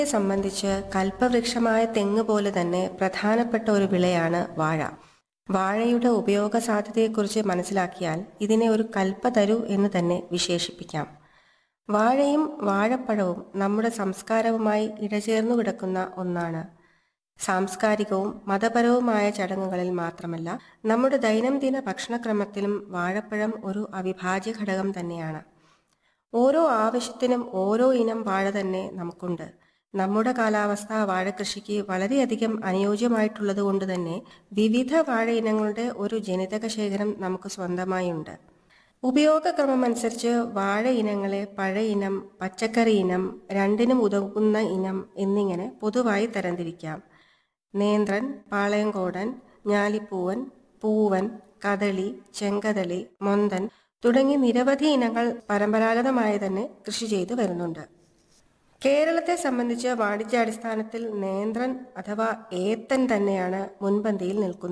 സംബന്ധിച്ച് കൽപ്പവൃക്ഷമായ തെങ്ങ് പോലെ തന്നെ പ്രധാനപ്പെട്ട ഒരു വിളയാണ് വാഴ വാഴയുടെ ഉപയോഗ സാധ്യതയെക്കുറിച്ച് മനസ്സിലാക്കിയാൽ ഇതിനെ ഒരു കൽപ്പതരു എന്ന് തന്നെ വിശേഷിപ്പിക്കാം വാഴയും വാഴപ്പഴവും നമ്മുടെ സംസ്കാരവുമായി ഇഴചേർന്നു കിടക്കുന്ന ഒന്നാണ് സാംസ്കാരികവും മതപരവുമായ ചടങ്ങുകളിൽ മാത്രമല്ല നമ്മുടെ ദൈനംദിന ഭക്ഷണക്രമത്തിലും വാഴപ്പഴം ഒരു അവിഭാജ്യ ഘടകം തന്നെയാണ് ഓരോ ആവശ്യത്തിനും ഓരോ ഇനം വാഴ തന്നെ നമുക്കുണ്ട് നമ്മുടെ കാലാവസ്ഥ വാഴകൃഷിക്ക് വളരെയധികം അനുയോജ്യമായിട്ടുള്ളത് കൊണ്ട് തന്നെ വിവിധ വാഴ ഇനങ്ങളുടെ ഒരു ജനിതക ശേഖരം നമുക്ക് സ്വന്തമായുണ്ട് ഉപയോഗക്രമമനുസരിച്ച് വാഴ ഇനങ്ങളെ പഴ ഇനം പച്ചക്കറി ഇനം രണ്ടിനും ഉതകുന്ന ഇനം എന്നിങ്ങനെ പൊതുവായി തരംതിരിക്കാം നേന്ത്രൻ പാളയങ്കോടൻ ഞാലിപ്പൂവൻ പൂവൻ കദളി ചെങ്കദളി മൊന്തൻ തുടങ്ങി നിരവധി ഇനങ്ങൾ പരമ്പരാഗതമായി തന്നെ കൃഷി ചെയ്തു വരുന്നുണ്ട് കേരളത്തെ സംബന്ധിച്ച് വാണിജ്യാടിസ്ഥാനത്തിൽ നേന്ത്രൻ അഥവാ ഏത്തൻ തന്നെയാണ് മുൻപന്തിയിൽ നിൽക്കുന്നത്